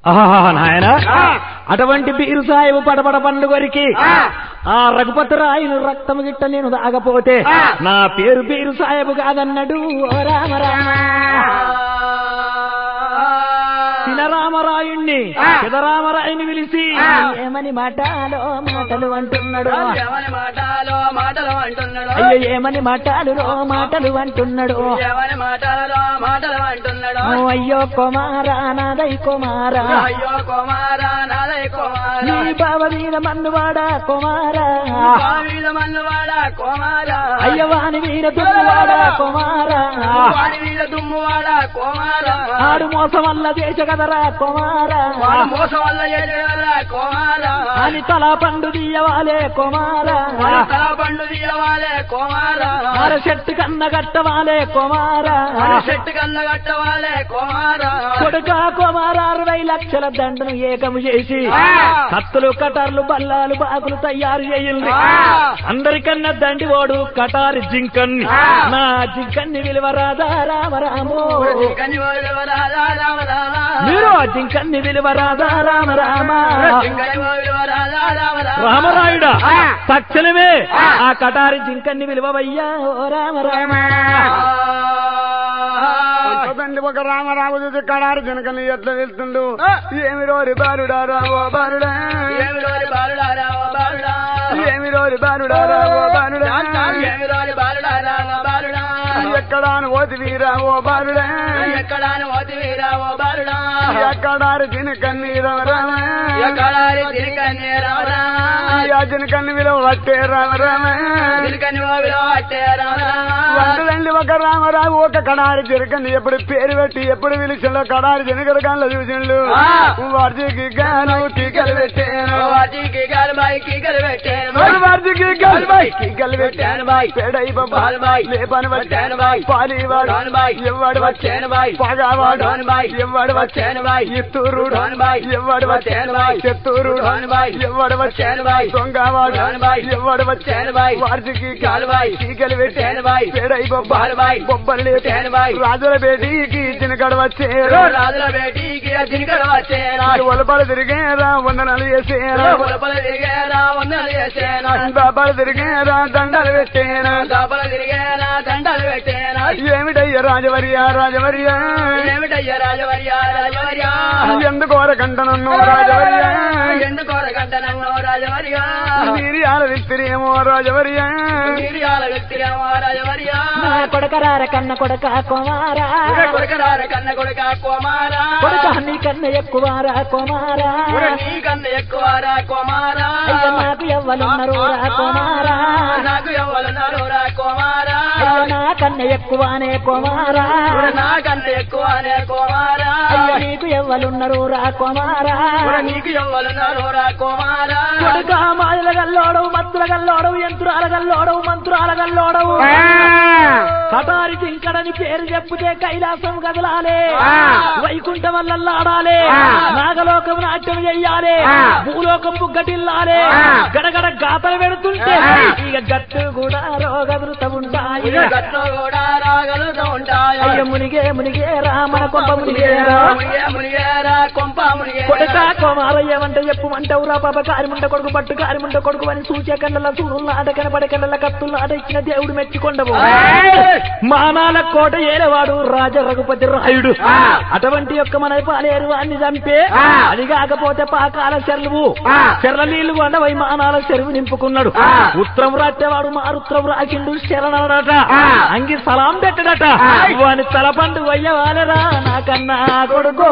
ఆహా నాయన అటువంటి బీరు సాయిబు పడపడ పండ్లు కొరికి ఆ రఘుపతి రాయును రక్తము గిట్ట నేను దాగపోతే నా పేరు బీరు సాయబు కాదన్నాడు ఓ రామ రామ సినరామరాయుణ్ణి సిదరామరాయుని పిలిచి ఏమని మాటలో మాటలు అంటున్నాడు ఎవరి మాటలో మాటలు అంటున్నాడు అయ్యో ఏమని మాటలు మాటలు అంటున్నాడు ఎవరి మాటలలో మాటలు అంటున్నాడు ఓ అయ్యో కుమారా నాదై కుమారా అయ్యో కుమారా నాదై కుమారా నీ బావ మీద మన్నువాడా కుమారా స్వామిల మన్నువాడా కుమారా అయ్య వాని వీర దున్నువాడా కుమారా వాడి వీళ్ళ దుమ్మువాడా కుమారా ఆడు మోసం వల్ల దేశ కదరా కుమారా వాడు మోసం వల్ల చేసేవారా కుమారా అని తల పండు తీయవాలే కుమారా వాడి తల పండు తీయవాలే కుమారా అర చెట్టు కన్న కట్టవాలే కుమారా వాడి చెట్టు కన్న కట్టవాలే కుమారా కొడుక కుమారా అరవై లక్షల దండను ఏకము చేసి కత్తులు కటార్లు బల్లాలు బాకులు తయారు చేయండి అందరికన్నా దండి ఓడు కటారి జింకన్ని నా జింకన్ని విలువ రాధా రామ రామో కని వాళ్ళు రాధా రామ రామ మీరు ఆ జింకన్ని విలువ రాధా రామ రామ కని వాళ్ళు రాధా రామ రామ రామరాయుడా తక్షణమే ఆ కటారి జింకన్ని విలువవయ్యా ఓ రామ రామ తండ్రి ఒక రామరావు చూసి కడారు జనకని ఎట్లా వెళ్తుండు ఏమి రోరి బాలుడా రావో బాలుడా ఏమిరోరి బాలుడా రావ బాలుడా ఏమి రోరి బాలుడా రావో బాలుడా ఏమిరోరి బాలుడా రావ బాలుడా ఎక్కడ ఓతి వీరావో బాలుడా ఎక్కడాని ఓతి వీరావో బాలుడా ఎక్కడారు జనకన్ని రామ ఎక్కడారి తిరిగని రావరా జనకన్ని విలువ పట్టే రామ రామ తిరిగని ఓ విలువ అట్టే రావరా వంటలండి ఒక రామరావు ఒక కడారి జనకన్ని ఎప్పుడు పేరు పెట్టి ఎప్పుడు పిలిచిండో కడారి జనకల కళ్ళ చూసిండు ఆ. వార్జీకి గాను టీకలు పెట్టాను వాటికి గలబాయి కీకలు పెట్టాను వార్జీకి గల్బాయ్ టీకలు పెట్టాను బాయ్ పెడై బాల్ బాయ్ లేపని వచ్చాను బాయ్ పాలివాడు డోన్ బాయ్ ఎవడు వచ్చాను బాయ్ పగవాడు డోన్ బాయ్ ఎవడు వచ్చాను బాయ్ ఇత్తూరు డోన్ బాయ్ ఎవడు వచ్చాను బాయ్ చెత్తూరు డోన్ బాయ్ ఎవడు వచ్చాను బాయ్ దొంగవాడు డోన్ బాయ్ ఎవడు వచ్చాను బాయ్ వార్జీకి గాల్ బాయ్ టీకలు పెట్టాను వచ్చాను బాయ్ పెడై బాల్ బాయ్ బొబ్బలు వచ్చాను బాయ్ రాజుల బేటీకి చిన్నగడ వచ్చేరు రాజుల బేటీకి తిరిగడ వచ్చేనా ఒలపలు తిరిగేరా వందనాలు చేసేరా పొలపల తిరిగేరా వందలు చేసేనా బాబాలు తిరిగేరా దండాలు పెట్టేరా దపల తిరిగేనా దండలు పెట్టేనా ఏమిటయ్య రాజవర్య రాజవర్య ఏమిటయ్యా రాజవర్య రాజవర్య ఎందుకోరకంట నన్ను రాజవర్య ఎందుకు అరగంట నన్ను రాజవర్య మీరు ఆలవిత్తిరేమో రాజవర్య మీరియాల వ్యక్తిరేమో రాజవర్య నా కొడకరార కన్న కొడక కుమారా కొడుకరార కన్న కొడుక కుమారా కొడుక నీ కన్న ఎక్కువారా కుమారా నీ కన్న ఎక్కువరా కుమారా అయ్య నాకు ఎవ్వలున్నారు రా కుమారా నాకు ఎవరున్నారు రా కుమారా అయ్య నా కన్న ఎక్కువనే కుమారా నాకంత ఎక్కువనే కుమారా అయ్య నీకు ఎవ్వలున్నారు రా కుమారా నీకు ఎవరున్నారు రా కుమారా కొడుక మాయల గల్లోడవు మత్తుల గల్లోడవు యంత్రాల గల్లోడవు మంత్రాల గల్లోడవు కటారి జింకడని పేరు చెప్పుతే కైలాసం కదలాలే వైకుంఠం వల్లల్లాడాలే నాగలోకం నాట్యం చెయ్యాలి భూలోకం బుగ్గటిల్లాలే గడగడ గాతలు పెడుతుంటే ఇక గట్టు కూడా రోగదృత ఉంటాయి గట్లో కూడా రాగలుగుతూ ఉంటాయి అయ్య మునిగే మునిగే రామన కొంప మునిగేరా మునిగే మునిగేరా కొంప మునిగే కొడుక కోమారయ్యమంటే చెప్పుమంటావు రా పాప కారిముంట కొడుకు పట్టు కారిముంట కొడుకు అని సూచే కండల సూరుల ఆట కనపడే కండల కత్తుల ఆట ఇచ్చిన దేవుడు మెచ్చుకొండవు మానాల కోట ఏలవాడు రాజ రఘుపతి రాయుడు అటువంటి యొక్క మన పాలేరు అన్ని చంపే అది కాకపోతే పాకాల చెరువు చెర్ల నీళ్లు వండవై మానాల చెరువు నింపుకున్నాడు ఉత్తరం రాట్టేవాడు మారుత్రం రాకిండు శరణడట అంగి సలాం పెట్టడట వాని తలపండు వయ్యవాలరా నాకన్నా కొడుకో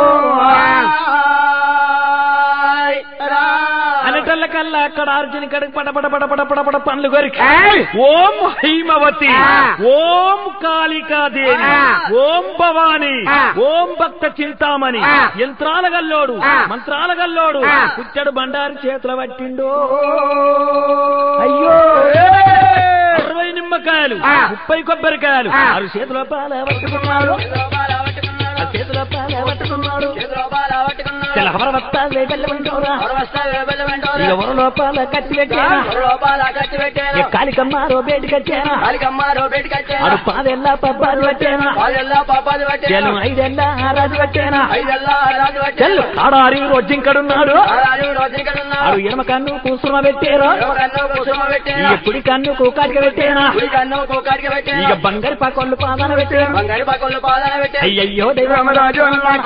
అనటల్ల కల్లా అక్కడ అర్జుని కడుగు పడ పడ పడ పడ పడ పడ పండ్లు కొరికి ఓం హైమవతి ఓం కాళికాదేవి ఓం భవాని ఓం భక్త చింతామణి యంత్రాల గల్లోడు మంత్రాల గల్లోడు కుచ్చడు బండారు చేతుల పట్టిండు అయ్యో అరవై నిమ్మకాయలు ముప్పై కొబ్బరికాయలు ఆరు చేతుల పాల పట్టుకున్నాడు ఆ చేతుల పాల పట్టుకున్నాడు తెల్ల హమర వరవత్తావే బెల్లమంటోరా వరవస్తావే బెల్లమంటోరా. ఎవరు లోపల కట్టి పెట్టానా లోపాల కట్టి పెట్టేనా. కాలికమ్మారో బయట కట్టానా కాలికమ్మారో బయటికి వచ్చేనా. అడు పాదెల్ల పబ్బాలు పట్టానా వాళ్ళెల్లా పాపాలు పట్టేనా. చెల్లు ఐదెల్ల రాజు పట్టానా ఐదెల్లా రాజు పట్టేనా. చెల్లు కాడారి రోజుంకడున్నాడు ఆరారు రోజు ఇక్కడ ఉన్నాడు. ఆడు ఎడమ కన్ను కూసుమ పెట్టారు ఎవరు కన్ను కుసుమ పెట్టేనా. ఇక కుడి కన్ను కూకాటిక పెట్టానా కుడి కన్ను కోకాడికి పెట్టేనా. ఇక బంగారు పాకొల్లు పాదాన పెట్టాను బంగారు పక్కలు పాదాన పెట్టేనా. అయ్యయ్యో దైవరామరాజు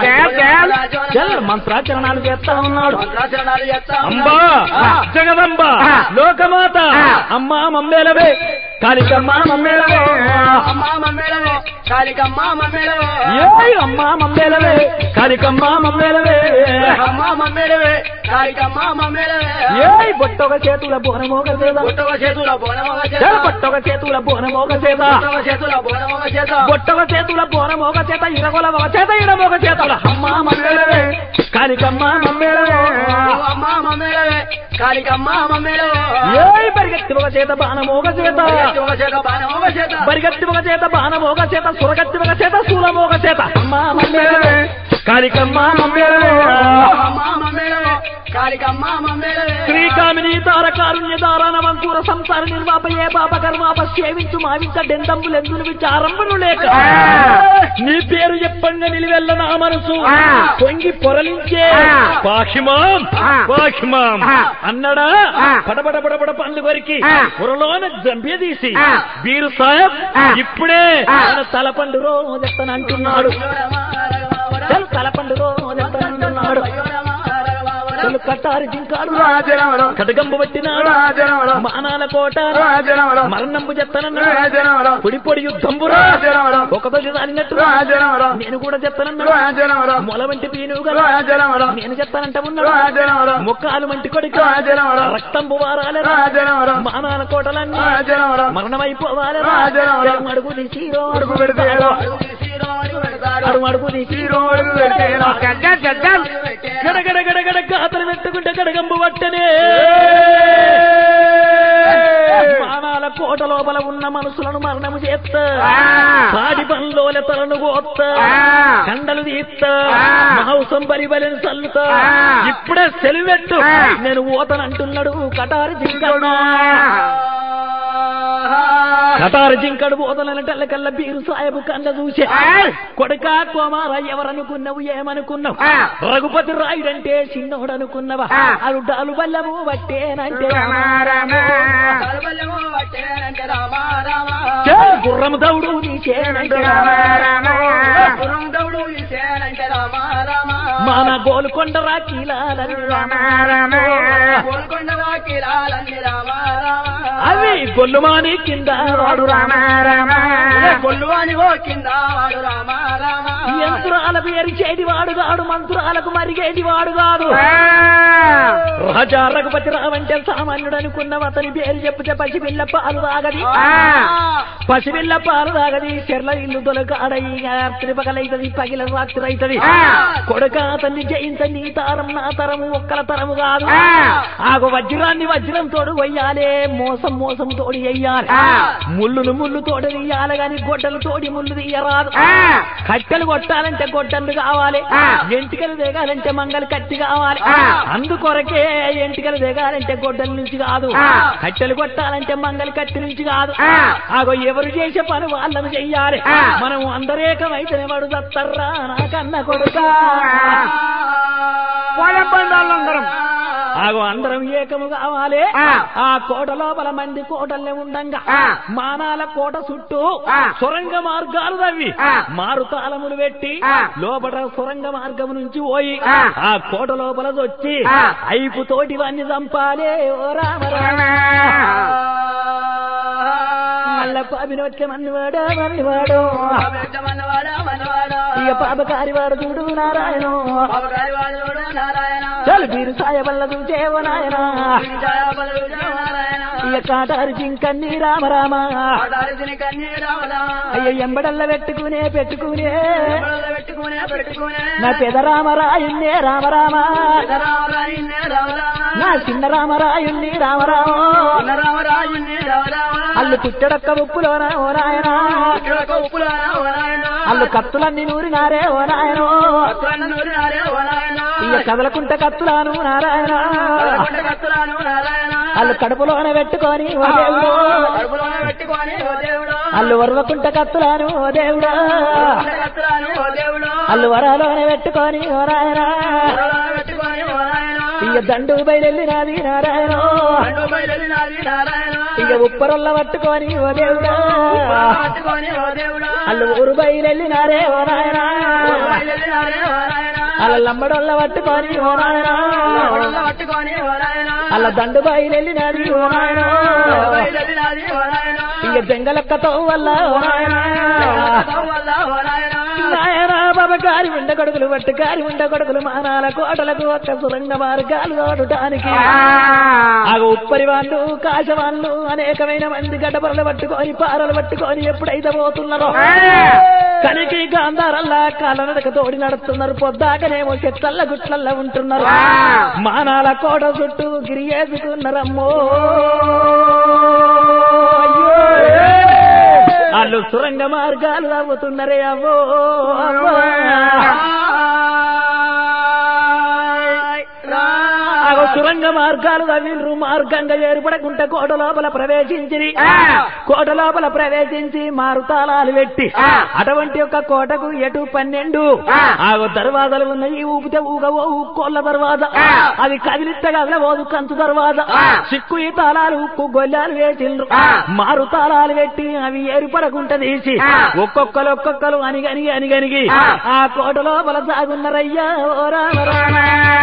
చెల్లు మంత్రాచరణాలు చేస్తా ఉన్నాడు మంత్రాచరణాలు చేస్తాం. అంబా ఆ. జగదంబ లోకమాత అమ్మా మమ్మేలవే కాళికమ్మ మమ్మేలవే అమ్మా మమ్మేలవే. కాళికమ్మ మమ్మేలవే. ఏయ్ అమ్మా మమ్మేలవే కాళికమ్మ మమ్మేలవే అమ్మా మమ్మేలవే. కాళికమ్మ మమ్మేలవే. ఏయ్ బొట్టొక చేతుల బోనమోగ చేత పుట్టవ చేతుల బోనమొగ చేత. చెల్ బొట్టొక చేతుల బోనమోగ చేత పుట్టవ చేతుల బోనమొగ చేత. బొట్టొక చేతుల బోనమోగ చేత ఇరగొల ఒక చేత ఇడమోగ చేతుల అమ్మా మమ్మేలవే కాళికమ్మ మమ్మేలవే ఓ అమ్మా మమ్మేలవే. కాళికమ్మ మమ్మేలవే. ఏయ్ పరిగెత్తి ఒక చేత బాణమోగ చేత పరిగెత్తి ఒక చేత బాణమొగ చేత. పరిగెత్తి ఒక చేత బాణమోగ చేత సురగత్తి ఒక చేత శూలమోగ చేత అమ్మా మమ్మేలవే కాళికమ్మ మమ్మేలవే అమ్మా మమ్మేలవే. కాళికమ్మ మమ్మేలవే. శ్రీకామిని తారకారుణ్య దారాన వంకూర సంసార నిర్వాపయే పాప కర్మాప సేవించు మావించ డెందంబులెందులు విచారంబులు లేక నీ పేరు చెప్పంగా నిలివెల్ల నా మనసు పొంగి పొరలించే పాషిమాం పాషిమాం అన్నడా పడబడ పడబడ పండ్లు కొరికి పొరలోన జంబే తీసి బీరు సాహెబ్ ఇప్పుడే ఆయన తలపండు రోజెత్తనంటున్నాడు చల్ తలపండు రోజెత్తనంటున్నాడు చలు కట్టారి జింకాడు కటగంబు పట్టినాడు మానాల కోట మరణంబు చెత్తనన్నాడు పొడి పొడి యుద్ధంబురా ఒకతో దానినట్టు నేను కూడా చెత్తనన్నాడు మొల వంటి పీనుగా నేను చెత్తానంట ఉన్నాడు ముఖాలు మంటి కొడుకు రక్తంబు వారాలే మానాల కోటలన్నీ మరణమైపోవాలి అడుగు తీసిరో అడుగు పెడతాడు అడుగు అడుగు తీసిరో అడుగు పెడతాడు గడగడ గడగడ గాతలు పెట్టుకుంటే గడగంబు పట్టనే మానాల కోట లోపల ఉన్న మనసులను మరణము చేస్తా పాడి పనులోల తలను కోత్తా కండలు తీస్తా మాంసం బలిబలిని చల్లుతా ఇప్పుడే సెలివెట్టు నేను ఓతనంటున్నాడు కటారి జింకన్నా కటారు జింకడు బోధనల కల్ల బీరు సాయబు కన్న చూసే కొడుక కుమార ఎవరనుకున్నావు ఏమనుకున్నావు రఘుపతి రాయుడంటే చిన్నోడు అనుకున్నావా అరుడాలు బల్లము బట్టేనంటే కలబల్లెము పట్టేనంటే రామ రామ. చే, గుర్రము దౌడు నీచేనంటే గుర్రం దౌడు ఈసేనంటే రామ రామ. మన గోలుకొండ రాకీలాలని గోల్కొండ వాకిలాలన్నీ రామ రామ. అవి గొల్లుమాని కింద వాడు రామ గొల్లువాని ఓ కింద వాడు రామ రామ. యంత్రాల పేరు చేటి వాడు కాడు మంత్రాలకు మరిగేటి వాడు కాదు రాజా రఘుపతి రావంటే సామాన్యుడు అనుకున్నావు అతని పేరు చెప్తే పసిపిల్ల పాలు తాగది పసిపిల్ల పాలు తాగది చెర్ల ఇల్లు దొలకాడయి రాత్రి పగలైతది పగిల రాత్రి అయితది కొడుక అతన్ని జయించ నీ తరం నా తరము ఒక్కల తరము కాదు ఆగు వజ్రాన్ని వజ్రం తోడు వయ్యాలే మోసం మోసం తోడి వెయ్యాలి ముళ్ళును ముళ్ళు తోడు తీయాలి గాని గొడ్డలు తోడి ముళ్ళు తీయరాదు కట్టెలు కొట్టాలంటే గొడ్డలు కావాలి ఎంటికలు దిగాలంటే మంగళ కత్తి కావాలి అందుకొరకే ఎంటికలు దిగాలంటే గొడ్డల నుంచి కాదు కట్టెలు కొట్టాలంటే మంగళ కత్తి నుంచి కాదు ఆగో ఎవరు చేసే పని వాళ్ళను చెయ్యాలి మనం అందరేకమైతేనే వాడు దత్తర్రా నాకన్న కొడుకా అందరం ఆగో అందరం ఏకము కావాలి ఆ కోట లోపల మంది కోటల్ని ఉండంగా మానాల కోట చుట్టూ సొరంగ మార్గాలు తవ్వి మారు తాళములు పెట్టి లోపల సొరంగ మార్గం నుంచి పోయి ఆ కోట లోపల వచ్చి ఐపు తోటి వాన్ని చంపాలే ఓ రామ రామ మల్ల పాపినొచ్చే మన్నివాడా మన్నివాడు పెద్ద మనవాడా మనవాడా. ఇక పాపకారి వాడు చూడు నారాయణ బాబగారి వాడు కూడా నారాయణ. చల్ మీరు సాయ వల్ల చూచేవో నాయనా విజయ బలుజ నారాయణ. ఇక కాటారు జింకన్ని రామ రామ ఆటారిసిన కన్నీ రామ రామ. అయ్య ఎంబడల్ల పెట్టుకునే పెట్టుకునే ఎవడో పెట్టుకునే పెట్టుకునే. నా పెద రామరాయున్నే రామ రామ రామరాయున్నే రామ రామ. నా చిన్న రామరాయుణ్ణి రామ రామ ఉన్న రామరాయున్నే రామ రామ. అల్లు కుట్టడొక్క ఉప్పులోన ఓ నాయన ఇక్కడొక ఉప్పులానా ఓ నాయన. అల్లు కత్తులన్నీ నూరినారే ఓ నాయన అత్రన్న నూరినారే ఓ నాయన. ఇక కదలకుంట కత్తులాను నారాయణ కదలకుంట కత్తులాను నారాయణ వాళ్ళు కడుపులోన పెట్టుకొని ఓ దేవుడు కడుపులోనే పెట్టుకొని ఓ దేవుడు వాళ్ళు వరవకుంట కత్తులాను ఓ దేవుడు కదలకుంట కత్తులాను ఓ దేవుడు వాళ్ళు వరాలోనే పెట్టుకొని ఓ నాయన కడుపులోనే పెట్టుకొని ఓ నారాయణ ఇక దండు బయలెళ్ళినది నారాయణ రెండు బయలుదేరినది నారాయణ ఇక ఉప్పరొల్ల పట్టుకొని ఓ దేవుడు పట్టుకొని ఓ దేవుడు వాళ్ళు ఊరు బయలెళ్ళినారే ఓ నాయన బయలుదేరినారే ఓ నారాయణ వాళ్ళ లంబడొల్ల పట్టుకొని ఓ నాయన కడుపులో పట్టుకొని ఓ నారాయణ వాళ్ళ దండు బయలెళ్ళినది ఓ నాయన బయలుదేరినది ఓ నారాయణ ఇక జంగలక్కతో వల్ల ఓ నాయన వల్ల ఓ నారాయణ నాయనా బాబా గారి ఉండ కొడుకులు పట్టు గారి ఉండ కొడుకులు మానాల కోటలకు ఒక్క సురంగ మార్గాలు తోడటానికి ఆ ఉప్పరి వాళ్ళు కాశ వాళ్ళు అనేకమైన మంది గడ్డపరలు పట్టుకొని పారలు పట్టుకొని ఎప్పుడైతే పోతున్నారో కనికి గాంధారల్లా కాలనడక తోడి నడుస్తున్నారు పొద్దాకనేమో చెట్లల్ల గుట్లల్ల ఉంటున్నారు మానాల కోట చుట్టూ గిరియేసుకున్నారమ్మో వాళ్ళు సురంగ మార్గాలు తవ్వుతున్నారే అవ్వో అవ్వో. ఆగో సురంగ మార్గాలు తవ్విండ్రు మార్గంగా ఏర్పడకుంటే కోట లోపల ప్రవేశించి కోట లోపల ప్రవేశించి మారుతాళాలు పెట్టి అటువంటి ఒక కోటకు ఎటు పన్నెండు ఆగో దర్వాజలు ఉన్నాయి ఊపితే ఊగవో కోళ్ళ దర్వాజ అది కదిలిస్తే కదలబోదు కంచు దర్వాజ సిక్కు ఈ తాళాలు ఉక్కు గొల్లాలు వేసిండ్రు మారు తాళాలు పెట్టి అవి ఏర్పడకుంట తీసి ఒక్కొక్కరు ఒక్కొక్కరు అనిగనిగి అనిగనిగి ఆ కోట లోపల సాగున్నారయ్యా ఓ రామ రామ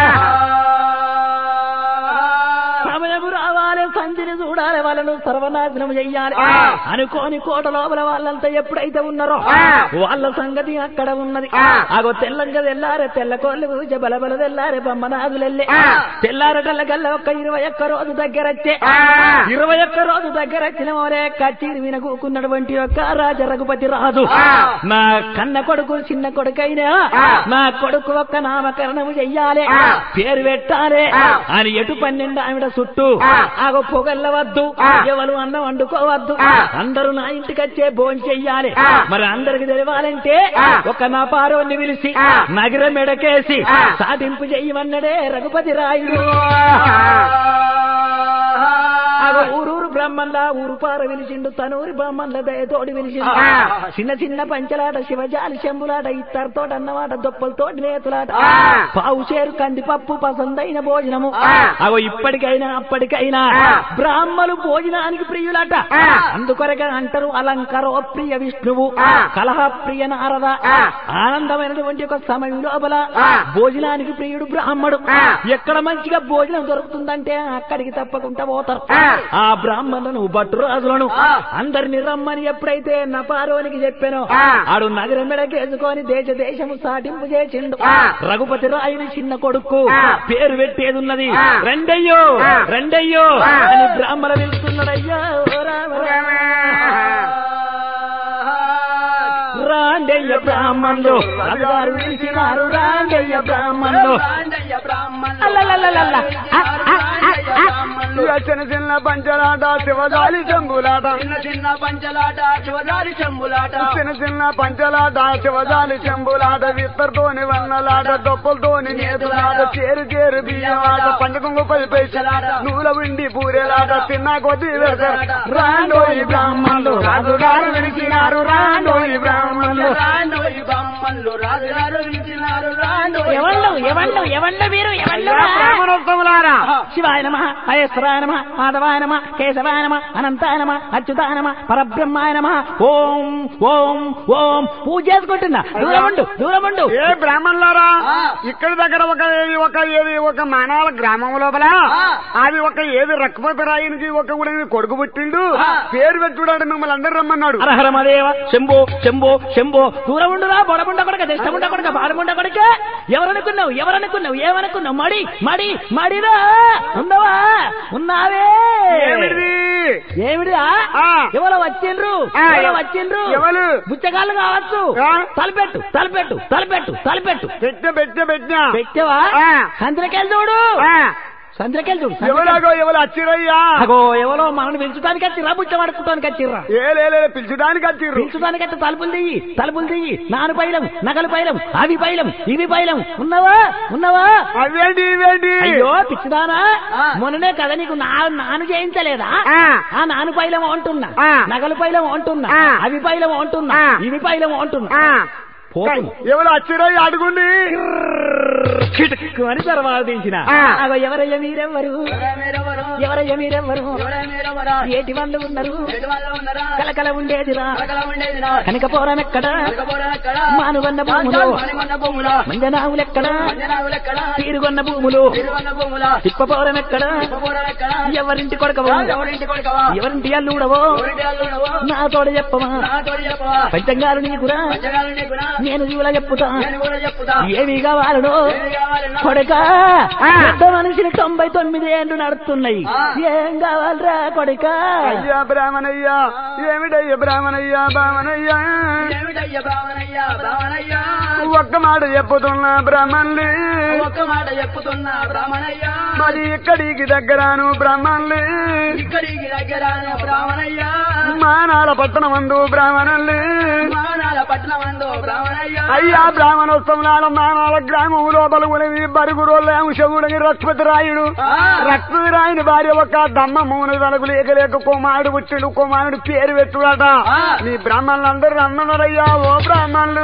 సమయము రావాలి సంధిని చూడాలి వాళ్ళను సర్వనాశనం చెయ్యాలి అనుకోని కోట లోపల వాళ్ళంతా ఎప్పుడైతే ఉన్నారో వాళ్ళ సంగతి అక్కడ ఉన్నది ఆగో తెల్లంగా తెల్లారే తెల్ల కోళ్ళు కూర్చే బలబల తెల్లారే బొమ్మనాథులెళ్ళే తెల్లారటల్ల కల్లా ఒక్క ఇరవై ఒక్క రోజు దగ్గర వచ్చే ఇరవై ఒక్క రోజు దగ్గర వచ్చిన మోరే కచ్చీరి విన కూకున్నటువంటి యొక్క రాజ రఘుపతి రాజు నా కన్న కొడుకు చిన్న కొడుకైనా నా కొడుకు ఒక్క నామకరణము చెయ్యాలి పేరు పెట్టాలి అని ఎటు పన్నెండు ఆవిడ చుట్టూ ఆగో పొగల్లవద్దు ఎవరు అన్నం వండుకోవద్దు అందరూ నా ఇంటికి వచ్చే భోజనం చెయ్యాలి మరి అందరికి తెలియాలంటే ఒక నా పారోని పిలిచి నగర మెడకేసి సాటింపు చెయ్యమన్నడే రఘుపతి రాయుడు ఆగో ఊరూరు బ్రహ్మల్లా ఊరు పార విలిచిండు తనూరి బ్రహ్మల్ల దయతోడి విలిచిండు చిన్న చిన్న పంచలాట శివజాలి శంభులాట ఇత్తరతోటి అన్నమాట దొప్పలతోటి నేతులాట పావు చేరు కందిపప్పు పసందైన భోజనము అగో ఇప్పటికైనా అప్పటికైనా బ్రాహ్మలు భోజనానికి ప్రియులట అందుకొరగా అంటారు అలంకరో ప్రియ విష్ణువు కలహ ప్రియ నారద ఆనందమైనటువంటి ఒక సమయం లోపల భోజనానికి ప్రియుడు బ్రాహ్మడు ఎక్కడ మంచిగా భోజనం దొరుకుతుందంటే అక్కడికి తప్పకుండా పోతారు ఆ బ్రాహ్మణులను భట్రురాజులను అందరిని రమ్మని ఎప్పుడైతే నపారోనికి చెప్పానో ఆడు నగరం మెడకేసుకొని దేశ దేశము సాటింపు చేసిండు రఘుపతి రాయుని చిన్న కొడుకు పేరు పెట్టేది ఉన్నది రెండయ్యో రెండయ్యో అని బ్రాహ్మణ పిలుస్తున్నాడయ్యో ఓ రామ రామ. రాండయ్య బ్రాహ్మణులు రాజుగారు పిలిచినారు రాండయ్య బ్రాహ్మణులు రాండయ్య బ్రాహ్మణులు. అల్లల్లల్లల్ల. ఆ, ఆ, ఆ, ఆ. ఇక చిన్న చిన్న పంచలాట శివజాలి చెంబులాట చిన్న చిన్న పంచలాట శివదారి చెంబులాట చిన్న చిన్న పంచలాట శివజాలి చెంబులాట విత్తర్తోని వన్నలాట దొప్పలతోని నేతులాట చేరు చేరు బియ్యలాట పండుగ పది పైసలాట నూల విండి పూరేలాట తిన్న కొద్ది వెళ్తారు రాండోయి బ్రాహ్మణులు రాజుగారు విలిచినారు రాండోయి బ్రాహ్మణులు రాండోయి బ్రాహ్మణులు రాజుగారు పిలిచినారు రాండోయి ఎవండు ఎవండు ఎవండు మీరు ఎవండు బ్రాహ్మణోత్తములారా శివాయ నమ హయేశ్వరాయ నమ మాధవాయ నమ కేశవాయ నమ అనంతాయ నమ అచ్యుతాయ నమ పరబ్రహ్మాయ నమ ఓం ఓం ఓం పూజ చేసుకుంటున్నా దూరముండు దూరముండు ఏ బ్రాహ్మణులారా ఆ. ఇక్కడ దగ్గర ఒక ఏది ఒక ఏది ఒక మానాల గ్రామం లోపల ఆ. అది ఒక ఏది రక్మపతి రాయునికి ఒక కూడా కొడుకు పుట్టిండు ఆ. పేరు పెట్టుడాడు మిమ్మల్ని అందరు రమ్మన్నాడు హరహర మదేవ శంభో శంభో శంభో దూరముండురా బొడముండ కొడక దిష్టముండ కొడక బాడముండ కొడక ఎవరనుకున్నావు ఎవరనుకున్నావు ఏమనుకున్నావు మడి మడి మడిరా ఉందవా ఉన్నావే ఏమిటిది? ఏమిడిరా ఆ. ఎవరో వచ్చిండ్రు ఆ, ఎవరో ఎవ- వచ్చిండ్రు ఎవరు? బుచ్చగాళ్ళు కావచ్చు ఆ. తలపెట్టు తలపెట్టు తలపెట్టు తలపెట్టు పెట్ట పెట్ట పెట్ట పెట్టవా ఆ. సంతలకెళ్ళి చూడు ఆ. సంద్రకెళ్ళి చూడు ఎవరాగో ఎవరు వచ్చిరయ్యా అగో ఎవరో మనల్ని పిలుచడానికి వచ్చిర్రా బుచ్చమడుకోవడానికి వచ్చిర్రా ఏ లే, లే, పిలిచడానికి వచ్చిర్రు పిలుచడానికి అయితే తలుపులు దియ్యి తలుపులు దియ్యి నాను పైలం నగలు పైలం అవి పైలం ఇవి పైలం ఉన్నవా ఉన్నవా అవేంటి ఇవేంటి అయ్యో పిచ్చిదానా మొన్ననే కదా నీకు నా నాను చేయించలేదా ఆ. ఆ నాను పైలం అంటున్నా ఆ. నగలు పైలం అంటున్నా ఆ. అవి పైలం అంటున్నా ఆ. ఇవి పైలం అంటున్నా ఆ. పోతుంది. ఎవరు వచ్చిరయ్యా అడుగుండి చిటుక్కు అని తర్వాత తీసిన ఆ. అగో ఎవరయ్య మీరెవ్వరు మీరెవరు ఎవరయ్య మీరెవ్వరు ఎవరే మీరెవరా ఏటి వాళ్ళు ఉన్నారు ఎటు వాళ్ళు ఉన్నారా కలకల ఉండేదిరా కలకల ఉండేది నా కనకపోరం ఎక్కడ కలకపోవడం ఎక్కడ మానుగొన్న భూములు మణిమన్న భూముల మంజనావులెక్కడ మంజనావులు ఎక్కడ తీరుగొన్న భూములు తిరువన్న భూముల తిప్పపోరం ఎక్కడ తిప్పపోవడం ఎక్కడ ఎవరింటి కొడకవో ఎవరింటి కొడుకవా ఎవరింటి అల్లుడవో ఎవరింటి అల్లుడవో నా తోడ చెప్పవా నా తోడు చెప్పవా పంచంగారు నీకురా పంచగాలు నీకునా నేను జీవుల చెప్పుతా నేను కూడా చెప్పుతా ఏమి కావాలనో ఏమి కావాలన్నా కొడక పెద్ద మనిషిని తొంభై తొమ్మిది ఏళ్ళు నడుస్తున్నాయి ఆ. ఏం కావాలరా కొడక అయ్యా బ్రాహ్మణయ్యా ఏమిటయ్యా బ్రాహ్మణయ్యా బామనయ్యా ఏమిటయ్యా బ్రాహ్మణయ్యా బ్రాహ్మణయ్యా ఒక్క మాట చెప్పుతున్నా బ్రాహ్మణులు ఒక్క మాట చెప్పుతున్నా బ్రాహ్మణయ్యా మరి ఇక్కడికి దగ్గరాను బ్రాహ్మణులు ఇక్కడికి దగ్గర బ్రాహ్మణయ్యా మానాల పట్టణమందు బ్రాహ్మణులు మానాల పట్టణమందు బ్రాహ్మణయ్యా అయ్యా బ్రాహ్మణోత్సవం మానాల గ్రామం లోపల ఉనివి బరుగు రోళ్ళ అంశగుడికి రక్ష్పతి రాయుడు ఆ. రక్ష్పతి రాయుని భార్య ఒక దమ్మ మూడు తలకు లేక లేక కుమారుడు పుట్టిడు కుమారుడు పేరు పెట్టుడట ఆ. మీ బ్రాహ్మణులందరూ అన్నన్నారయ్యా ఓ బ్రాహ్మణులు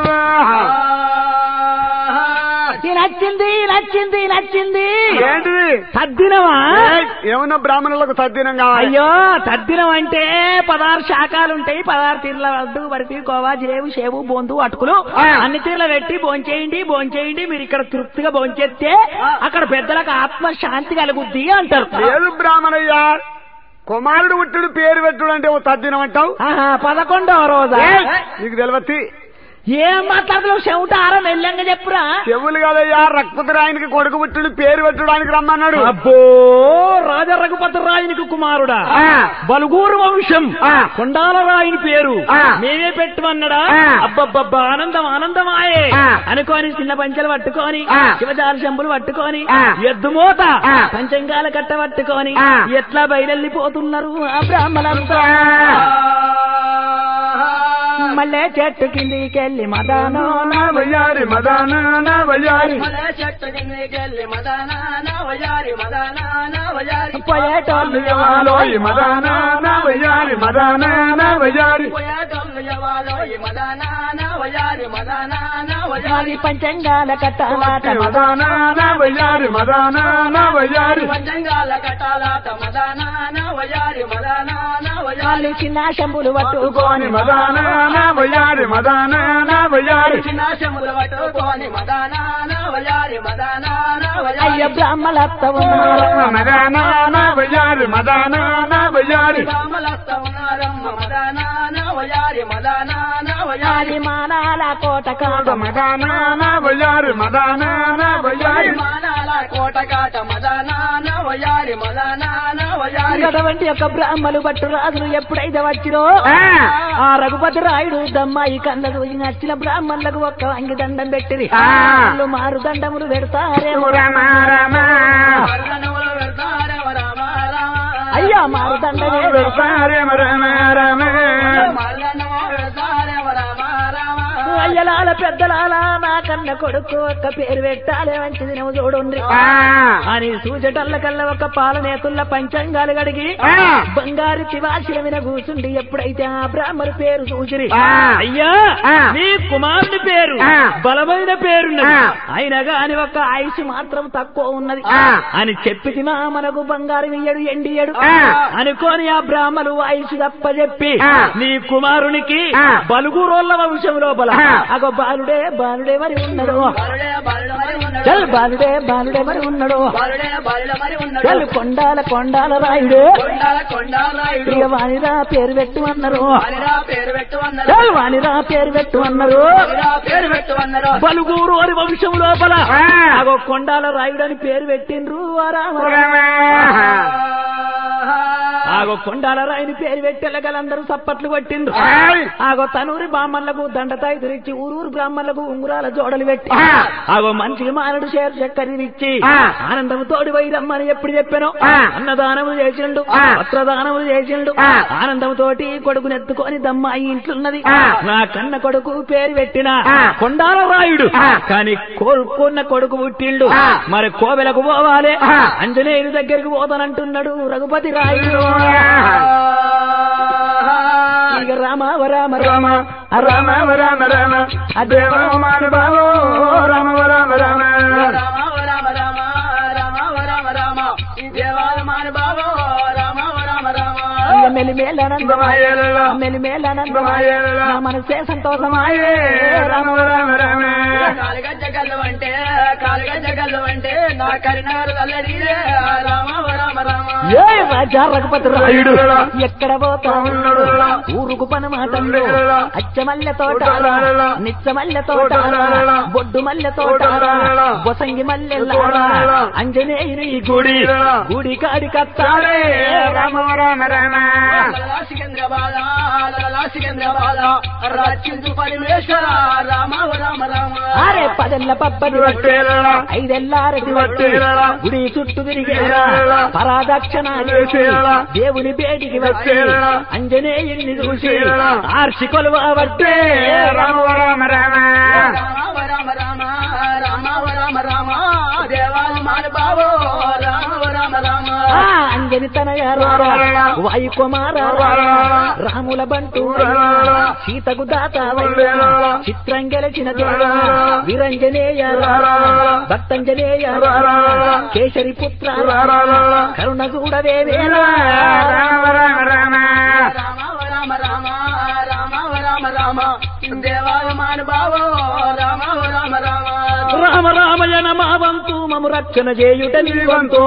ఈ నచ్చింది నచ్చింది నచ్చింది ఏంటిది తద్దినమా ఏయ్, ఏమన్నా బ్రాహ్మణులకు తద్దినం కావాలి అయ్యో తద్దినం అంటే పదహారు శాఖలు ఉంటాయి పదహారు తీర్ల వడ్డు బరిపి కోవా జిలేబు షేవు బొందు అటుకులు ఆ. అన్ని తీర్ల పెట్టి భోంచేయండి భోంచేయండి మీరు ఇక్కడ తృప్తిగా భోంచేస్తే అక్కడ పెద్దలకు ఆత్మ శాంతి కలుగుద్ది అంటారు లేదు బ్రాహ్మణయ్యా కుమారుడు పుట్టుడు పేరు పెట్టుడు అంటే ఓ తద్దినం అంటావు ఆహా, పదకొండవ రోజా ఏయ్, నీకు తెలియతి ఏం మాట్లాడుతున్నావు చెవుట ఆరా మెల్లంగా చెప్పురా చెవులు కదయ్యా రక్తపతి రాయనికి కొడుకు పుట్టుడు పేరు పెట్టడానికి రమ్మన్నాడు అబ్బో రాజా రఘుపతి రాయునికి కుమారుడా ఆ. బలుగూరు వంశం ఆ. కొండాల రాయుని పేరు ఆ. మేమే పెట్టమన్నాడా ఆ. అబ్బబ్బబ్బా ఆనందం ఆనందమాయే ఆ. అనుకోని చిన్న పంచలు పట్టుకొని ఆ. శివజాల శంపులు పట్టుకొని ఆ. ఎద్దు మూత ఆ. పంచంగాల కట్ట పట్టుకొని ఆ. ఎట్లా బయలెళ్ళిపోతున్నారు ఆ బ్రాహ్మణంతా మళ్ళీ చెట్టు కిందికెళ్ళి మదానో నా వయ్యారి మదాన నా వయ్యారి మల చెట్టు కిందకెళ్ళి మదానా నా వయారి మదానా నా వయారి పోయేటోళ్ళు లోయి మదాన నా వయ్యారి మదాన నా వయ్యారి పోయేటోళ్ళు యవాలో ఈ మదానా నా వయారి మదానా నా వయారి మాది పంచంగాల కట్టాలాట మదాన నా వయ్యారి మదాన నా వయ్యారి పంచంగాల కట్టాలాట మదానా నా వయారి మదానా నా వయారి వాళ్ళు చిన్న శంపులు పట్టుకొని కోని మదాన నా వయ్యారి మదాన నా వయ్యారి చిన్నాశములు పట్టుకొని మదానా నా వయారి మదానా నా అయ్య వయారి బ్రాహ్మలత్త ఉన్నారు మదాన నా వయ్యారి మదాన నా వయ్యారి రామలస్త ఉన్నారమ్మ మదానా నా వయారి మదానా నా వయారి మాది మానాల కోట కాట మదాన నా వయ్యారి మదాన నా వయ్యారి మానాల కోట కాట మదానా నా వయారి మదానా నా వయారి అటువంటి యొక్క బ్రాహ్మలు పట్టు రాజులు ఎప్పుడైతే వచ్చిరో ఆ రఘుపతి రాయుడు దమ్మాయి కన్న చూసి నచ్చిన బ్రాహ్మణులకు ఒక్క అంగి దండం పెట్టిరి ఆ. వాళ్ళు మారు దండములు పెడతారేమో రమ రమ మల్లనములు వెళ్తారేమ రామ రామ అయ్యా మారు దండమే రమ రమ రమ మల్లనములు వెళ్తారేమ రామ రామ అయ్యలాల పెద్దలాల నా కన్న కొడుకు ఒక్క పేరు పెట్టాలే మంచిది నువ్వు చూడుండ్రి ఆ. అని సూచటల్ల కల్ల ఒక పాలనేతుల్ల పంచంగాలు గడిగి ఆ. బంగారు శివాశిల మీద కూర్చుండి ఎప్పుడైతే ఆ బ్రాహ్మణు పేరు సూచిరి ఆ. అయ్యా ఆ. నీ కుమారుని పేరు ఆ. బలమైన పేరున్నది ఆ. అయినా గాని ఒక ఆయుష్ మాత్రం తక్కువ ఉన్నది ఆ. అని చెప్పితినా మనకు బంగారం ఇయ్యడు ఎండియడు ఆ. అనుకోని ఆ బ్రాహ్మలు ఆయుష్ తప్పజెప్పి ఆ. నీ కుమారునికి ఆ. బలుగురోళ్ళ వంశం లోపల ఆ. అగో బాలుడే బాలుడే మరి ఉన్నాడు బాలుడే బాలుడ మరి ఉన్నాడు చల్ బాలుడే బాలుడే మరి ఉన్నాడు బాలుడే బాలుడ మరి ఉన్నాడు చల్ కొండాల కొండాల రాయుడు కొండాల కొండాలాయుడు ఇక వానిరా పేరు పెట్టు అన్నారు అనిరా పేరు పెట్టు అన్నారు చల్ వానిరా పేరు పెట్టు అన్నారు అనిరా పేరు పెట్టు అన్నారు బలుగూరు అని వంశం లోపల ఆ. అగో కొండాల రాయుడు అని పేరు పెట్టిండ్రు ఆ రామ రమ ఆ ఆగో కొండాల రాయిని పేరు పెట్టెలగలందరూ సప్పట్లు కొట్టిండ్రు ఏయ్! ఆగో తనూరి బ్రాహ్మణులకు దండతాయి తిరిచి ఊరూరు బ్రాహ్మణులకు ఉంగురాల జోడలు పెట్టి ఆగో మంచికి మానడు షేర్ చక్కరి ఇచ్చి ఆనందము తోడి వైరమ్మని ఎప్పుడు చెప్పాను అన్నదానములు చేసిండు వస్త్రదానములు చేసిండు ఆనందము తోటి కొడుకుని ఎత్తుకొని దమ్మాయి ఇంట్లున్నది నా కన్న కొడుకు పేరు పెట్టిన కొండాల రాయుడు కాని కోరుకున్న కొడుకు పుట్టిండు మరి కోవెలకు పోవాలి అంజనేయుని దగ్గరికి పోతానంటున్నాడు రఘుపతి రాయుడు ఇక రామ రామ రామ ఆ రామ రామ రామ రామ అదేవ బావో రామ రామ రామ రామ రామ రామ రామ రామ రామ ఈ దేవాల మాన బాబో రామ రామ రామ ఇక మెలిమేలనందమాయే మాయేలలో మెలిమేలనందమాయే నా మనసే సంతోషమాయే రామ రామ రామ కాలుగజ్జ గల్లు అంటే కాలుగజ్జ గల్లు అంటే నా కరినారు అల్లడిరే రామ రామ రామ ఏ రాజా రఘుపతి రాయుడు ఎక్కడ పోతా ఉన్నాడు ఊరుకు పని మాటలు అచ్చమల్లె తోట నిచ్చమల్లె తోట బొడ్డు మల్లె తోట బొసంగి మల్లె అంజనేయుని గుడి గుడి కాడి కత్తాడే రామ రామ రామ లలా సికంద్ర బాల లలా సికంద్ర బాల రచించు పరమేశ్వర రామ రామ రామ అరే పదెల్ల పబ్బది వట్టే వట్టేలా ఐదెల్లారటి వట్టి గుడి చుట్టూ తిరిగేరా పరాదక్షణ చేసి దేవుని బేటికి వచ్చి అంజనేయుని చూసి ఆర్షి కొలువ వట్టే రామ రామ రామ రామ రామ రామ రామ రామ రామ దేవాల మాన బాబో రామ రామ రామ ఆ అంజని తనయ వాయు కుమార రాముల బంటు సీతకు దాత చిత్రం గెలిచిన వీరంజనేయ భక్తంజనేయ కేసరి పుత్ర కరుణ చూడవే వేలా రామ రామ రామ రామ రామ రామ రామ రామ రామ దేవాల మాన బాబో రామ రామ రామ రామ రామయ నమావంతు మము రక్షణ చేయుట నీవంతో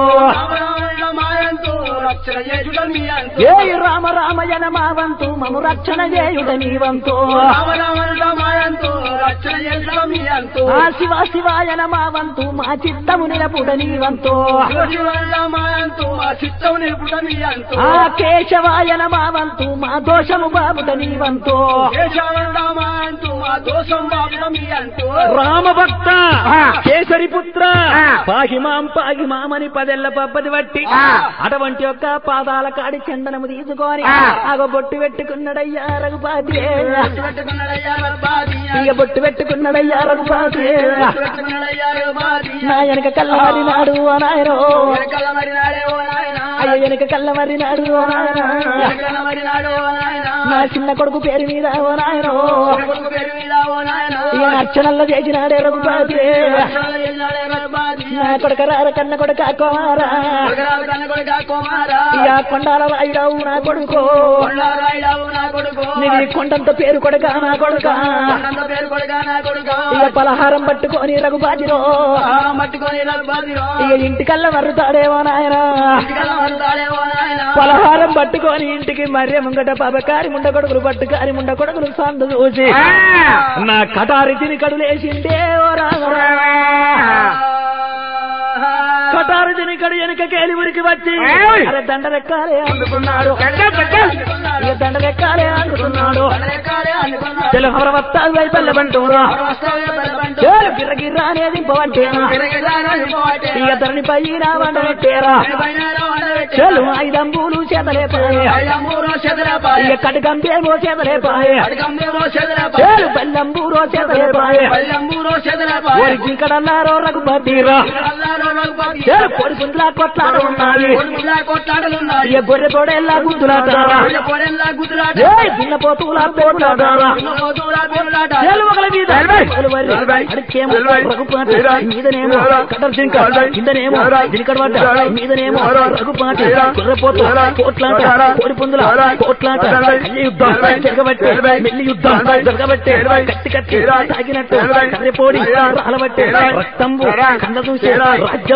మాయంతో రక్షణ చేసుడ మీ అంతో ఏ రామ రామయ నమావంతు మము రక్షణ చేయుట నీవంతో రామ రామ మాయంతో రక్షణ చేసుడ మీ అంతో ఆ శివ శివాయ నమావంతు మా చిత్తము నిలపుట నీవంతో శివశివల్ల మాయంతో మా చిత్తం నిలుపుట మీ అంతో ఆ కేశవాయ నమావంతు మా దోషము బాబుట నీవంతో కేశవల్ల మాయంతో మా దోషం బాబుట మీ అంతో రామ భక్త కేసరి పుత్ర పాహిమాం పాహిమామని పదెల్ల పబ్బది బట్టి అటువంటి యొక్క పాదాల కాడి చందనము తీసుకొని ఆగ బొట్టు పెట్టుకున్నాడయ్యా రఘుపాతి పెట్టుకున్నాడయ్యా బాధి ఇక బొట్టు పెట్టుకున్నాడయ్యా రఘుపాతి పెట్టుకున్నాడయ్యా బాధి నా వెనక కల్లమరి నాడు ఓ నాయనో వెనకాల మరి నాడే ఓ నాయన అయ్యో వెనక కల్లమరి నాడు ఓ నాయన వెనకాల మరి నాడే ఓ నాయన నా చిన్న కొడుకు పేరు మీద ఓ నాయనో కొడుకు పేరు మీద ఓ నాయన ఇక అర్చనల్లో చేసినాడే రఘుపాతి వెనకాల ఎన్నాడే రా బాధి నా కొడుక రార కన్న కొడుక కోమారా కొడుకురాలు కన్న కొడుకా కుమారా ఇక కొండాల రాయుడవు నా కొడుకో కొండారాయుడావు నా కొడుకు నీది కొండంత పేరు కొడక నా కొడుక కొండంత పేరు కొడుకా నా కొడుకు ఇక పలహారం పట్టుకొని రఘుపాతిరో ఆహారం పట్టుకొని నాకు బాధిరో ఇక ఇంటికల్లా మర్రుతాడేమో నాయన ఇంటికల్లా వండుతాడే ఓ నాయన పలహారం పట్టుకొని ఇంటికి మర్య ముంగట పాపకారి ముండ కొడుకులు పట్టుకారి ముండ కొడుకులు సందు చూసి నా కటారి తిని కడులేసిండే ఓ రామ కటారు తిని కడు వెనుక కేలి ఉరికి వచ్చి అరే దండరెక్కాలే అందుకున్నాడు ఇక దండరెక్కాలే అందుకున్నాడు ఎక్కాలే అనుకున్నా తెలుగు వస్తాడు వైపల్లెబంటూరా చేలు గిర్రగిర్ర అనేది ఇంపవంటేనా ఇక ధరణి పైన వండ పెట్టేరా చెలు ఐదంబూలు చేతలేపాయే ఇక కటకంబేమో చేతలేపాయే చేలు బెల్లంబూరో చేతలేపాయే ఓరి జింకడన్నారో రఘుపతిరా చేలు పొడి పుంజులా కొట్లాడ ఉన్నది ఇక గొర్రె తోడేలా గుద్దులాటారా ఏ దున్నపోతులా పోట్లాడారా చేలు ఒకల మీద ఒకలు వరి. అడికేమో రఘుపాటి మీదనేమో కటర్ జింక కిందనేమో జింకడ పడ్డ మీదనేమో రఘుపాటి కుర్రపోతు కోట్లాట కోడి పుందుల కోట్లాట కళ్ళి యుద్ధం జరగబట్టే మెల్లి యుద్ధం జరగబట్టే కత్తి కత్తి తాగినట్టు కర్రెపోడి రాలబట్టే రక్తంబు కన్న చూసే రాజ్యంబు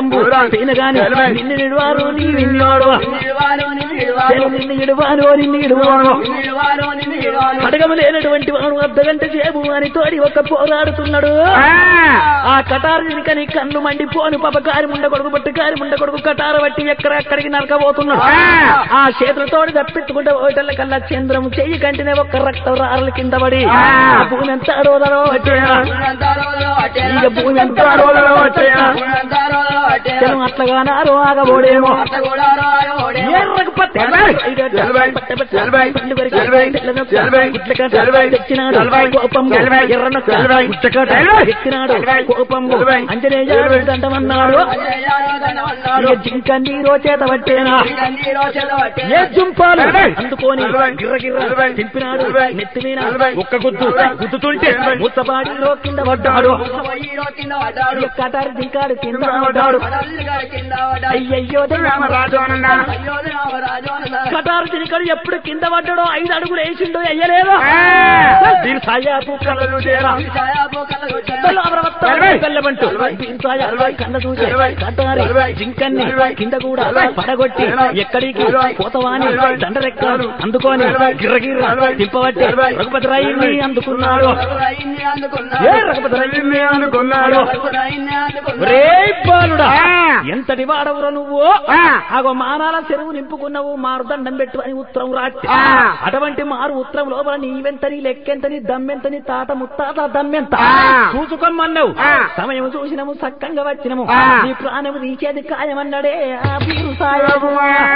తినగాని ఎలవై. నిన్ను నిడువారు నీ నిన్నోడు నిలువాను నిలువాను చెలు నిన్ను ఇడువాను నిన్ను ఇడువాను నిలువాను నిలువాను కడగము లేనటువంటి వాడు అర్ధగంట సేపు అని తోడి ఒక పోరాడుతున్నాడు ఆ కటారు కని కన్ను మండిపోను పాప కారి ముండ కొడుకు బట్టి కారి ముండ కొడుకు కటార బట్టి ఎక్కడెక్కడికి నరకబోతున్నాడు ఆ చేతులతోటి తప్పించుకుంటే ఓటల కల్లా చంద్రము చెయ్యి కంటినే ఒక్క రక్త రారల కింద పడి ఆ భూమి ఎంత అడవదరో వచ్చేనా ఇక భూమి ఎంత అడవదరో వచ్చేనా జనం అట్లగా నారు ఆగబోడేమో ఎర్రకు పత్తి. జల్వై, పట్టె పట్టె. జల్వై, పండు కొరికి. జల్వై, తెల్లనొక్క. జల్వై, గుడ్లకట్ట. జల్వై, తెచ్చినాడు. జల్వై, కోపంబు. జల్వై, ఎర్రనొక్క. జల్వై, గుడ్లకట్ట. జల్వై, ఎత్తినాడు. జల్వై, కోపంబు. జల్వై, అంజనేయ జల్వై. దండమన్నాడు ఇక జింక నీరో చేత పట్టేనా ఏ జుంపాలు జల్వై. అందుకొని జల్వై. గిర్ర గిర్ర జల్వై. తింపినాడు జల్వై. నెత్తి మీద జల్వై. ఒక్క గుద్దు జల్వై. గుద్దుతుంటే జల్వై. ముత్తపాడి రో కింద పడ్డాడు ఇక కటారు జింకాడు కింద పడ్డాడు అయ్యయ్యో రాజు అన్నాడు కటారు జింకాడు ఎప్పుడు కింద పడ్డాడో ఐదు అడుగులు వేసిండో అయ్యలేదు దీని సాయాపు కళ్ళలు చేరా కళ్ళు అమరవత్త కళ్ళబంటు దీని సాయాపు కళ్ళ చూసే కటారి జింకన్ని కింద కూడా పడగొట్టి ఎక్కడికి పోతవాని దండరెక్కాడు అందుకొని గిర్రగిర్ర తిప్పబట్టి రఘుపతి రాయిని అందుకున్నాడు ఏ రఘుపతి రాయిని అనుకున్నాడు రే బాలుడా ఎంతటి వాడవురా నువ్వు ఆగో మానాల చెరువు నింపుకున్నావు మారు దండం పెట్టు అని ఉత్తరం రాట్టి అటువంటి మారు ఉత్తరం లోపల నీవెంత నీ లెక్కెంత నీ దమ్మెంత నీ తాత ముత్తాత దమ్మెంత చూసుకోమన్నావు సమయం చూసినము సక్కంగా వచ్చినము నీ ప్రాణము నీచేది ఖాయమన్నాడే ఆ పీరు సాయము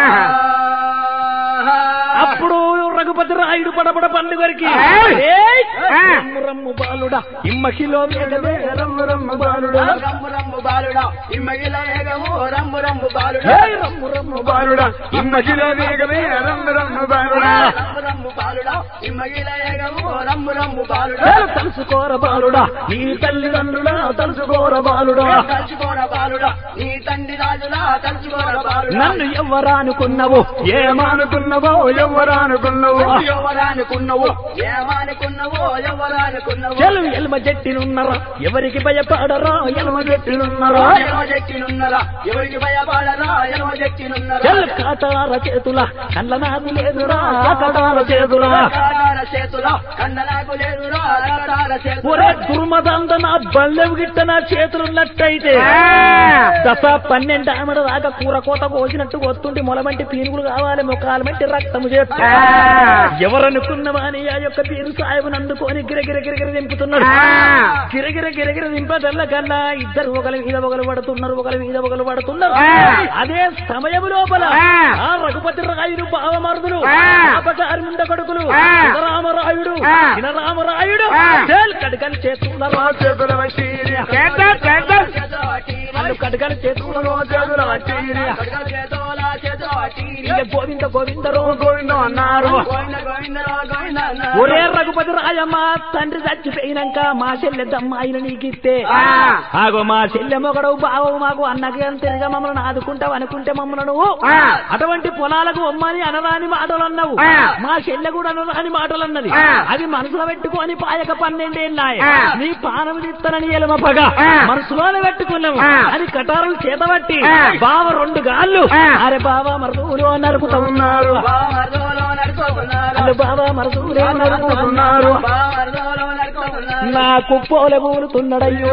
అప్పుడు రఘుపతి రాయుడు పడబడ పండుగరికి ఏయ్! రమ్ము రమ్ము బాలుడా ఇమ్మకిలో వేగమే రమ్ము రమ్ము బాలుడా ఏయ్ రమ్ము రమ్ము బాలుడా ఇమ్మకిలో వేగమే రమ్ము రమ్ము బాలుడా ఏయ్ తలుసుకోర బాలుడా నీ తల్లిదండ్రులా తలుసుకోర బాలుడా నీ తండ్రి రాజులా తలుచుకోర బాలుడా నన్ను ఎవ్వరానుకున్నావు ఏమనుకున్నావో ఎవరనుకున్నావు ఎవరనుకున్నావు ఏమనుకున్నావో ఎవరనుకున్నావు చెలు ఎల్మ జట్టినున్నరా ఎవరికి భయపడరా ఎల్మ జట్టినున్నరా ఎనవ చెక్కినున్నరా ఎవరికి భయపడరా ఎనవ చెక్కినున్నరా చెల్ కాటార చేతుల కళ్ళ నాకు లేదురా కటార చేతుల కాటాల చేతుల కన్న నాకు లేదురా కాటాల చేతుల ఒరే దుర్మదంద నా బల్లెవు గిట్ట నా చేతులున్నట్టయితే దశ పన్నెండు ఆమెడ దాకా కూర కోత కోసినట్టు వస్తుంటే మొలమంటి పీనుగులు కావాలి ముఖాలు మంటి రక్తము చేస్తా ఎవరనుకున్నవా అని ఆ యొక్క పీరు సాయబుని అందుకొని గిరగిర గిరగిర దింపుతున్నాడు గిరగిర గిరగిర దింపదల్ల కల్లా ఇద్దరు ఒకరి మీద ఒకరు పడుతున్నారు ఒకరి మీద ఒకరు పడుతున్నారు అదే సమయం లోపల ఆ రఘుపతి రాయుడు భావమరుదులు అపకారి ముండ కొడుకులు రామరాయుడు రామరాయుడు కడకలు చేతున్నారు చేతుల వచ్చి వాళ్ళు కడకలు చేతున్నారు చేతుల వచ్చి కడగల చేతుల చేతుల వాటిని ఇక గోవింద గోవిందరో గోవిందం అన్నారు గోవింద గోవిందరా గోవింద అన్నారు. ఒరే రఘుపతి రాయమ్మ తండ్రి చచ్చిపోయినాక మా చెల్లెద్దమ్మాయిలు నీకిస్తే ఆ. ఆగో మా చెల్లె మొగడవు బావవు మాకు అన్నకి అంతేగా మమ్మల్ని ఆదుకుంటావు అనుకుంటే మమ్మల్ని నువ్వు ఆ. అటువంటి పొలాలకు అమ్మని అనరాని మాటలు అన్నావు ఆ. మా చెల్లె కూడా అనరాని మాటలు అన్నది ఆ. అది మనసులో పెట్టుకొని పాయక పన్నెండేళ్ళాయి ఆ. నీ పానం తీస్తానని ఎలమ పగ ఆ. మనసులోనే పెట్టుకున్నావు ఆ. అది కటారులు చేతబట్టి ఆ. బావ రెండు గాళ్ళు ఆ. అరే బావ మరుదులు నరుకుతా ఉన్నారు బామర్దోలో నడుచుకున్నారు. అల్లు బావ మరుదులే నరుకుతున్నారు బామర్దోలో నడుచుకున్నారు. నా కుప్పోల కూలుతున్నాడయ్యో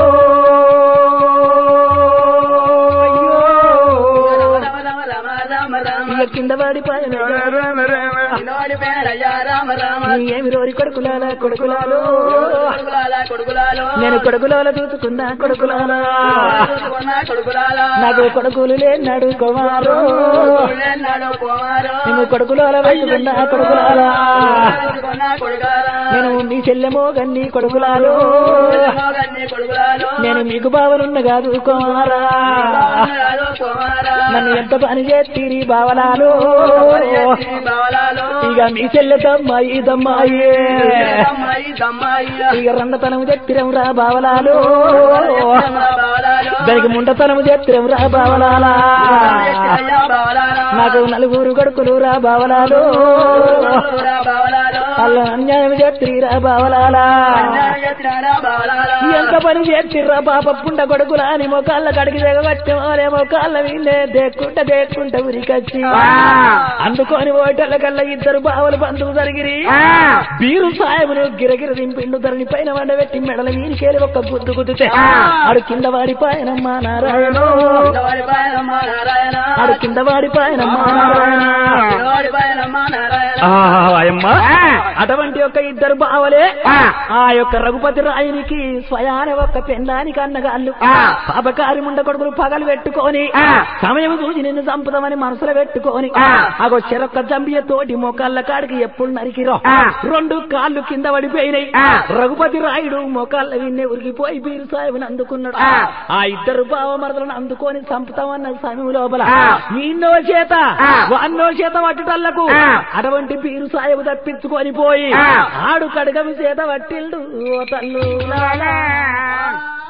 రమ రమ రమ రమ రమ. ఇక కింద పడిపోయిన రామ రామ పిల్లోడి పేరయ్యా రామ రామ. ఏమి రోరి కొడుకులాల కొడుకులాలో కొడుకులాల కొడుకులాలో. నేను కొడుకులాల చూసుకున్నా కొడుకులాలా చూసుకున్న కొడుకులాలా. నాకు కొడుకులు లేనాడు కుమారు కొడుకులెన్నడూ కుమారు. నేను కొడుకులాల పెట్టుకున్నా కొడుకులాలా చూసుకున్న కొడుకాలా. నేను మీ చెల్లెమో గన్ని కొడుకులాలు మోగన్ని కొడుకులాలు. నేను మీకు బావనున్న కాదు కుమారా బావలాలు కుమారా. నన్ను ఎంత పని చేతిరి బావలాలు పరిగెత్తి బావలాలు. ఇక మీ చెల్లెతమ్మాయి దమ్మాయి దమ్మాయి దమ్మాయి. ఇక రండతనం చెత్తిరం రా బావలాలు బావలాలు. దానికి ముండతనము చేత్రం రా బావలాలా అయ్యా బావలారా. నాకు నలుగురు కొడుకులు రా బావలాలు రా బావలారా. అల్ల అన్యాయం చేత్రి రా బావలాలా అన్యాయం చేసినారా బావలారా. ఎంత పని చేతిర్రా పాప పుండ కొడుకులా అని మొకాళ్ళ కడిగి దిగబట్టేమోలే మొకాళ్ళ వీళ్ళే దేక్కుంట దేక్కుంట ఉరికొచ్చి అందుకొని ఓటల కల్లా ఇద్దరు బావలు బంధువు జరిగిరి బీరు సాయమును గిరగిర దింపిండు ధరణి పైన వండబెట్టి మెడల వీరికేలి ఒక్క గుద్దు గుద్దుతే ఆడు కింద వాడిపాయనమ్మా నారాయణ పిల్లవాడి పాయనమ్మ నారాయణ. ఆడు కింద వాడిపాయనమ్మా నారాయణ పిల్లవాడి పాయనమ్మ నారాయణ. అమ్మ అటువంటి యొక్క ఇద్దరు బావలే ఆ యొక్క రఘుపతి రాయునికి స్వయాన ఒక్క పెండానికి అన్నగాళ్ళు పాపకారి ముండ కొడుకులు పగలు పెట్టుకొని సమయం చూసి నిన్ను చంపుదామని మనసులో పెట్టుకొని అగో చెరొక్క జంబియ తోటి మోకాళ్ళ కాడికి ఎప్పుడు నరికిరో రెండు కాళ్ళు కింద పడిపోయినాయి రఘుపతి రాయుడు మోకాళ్ళ విన్నే ఉరికిపోయి బీరు సాయిబుని అందుకున్నాడు ఆ ఇద్దరు బావ మరదలను అందుకొని చంపుతామన్న సమయం లోపల ఈన్నో చేత వాన్నో చేత పట్టుటల్లకు అటువంటి పీరు సాయబు తప్పించుకొని పోయి ఆడు కడగమి చేత పట్టిల్డు ఓ తల్లు లాలా.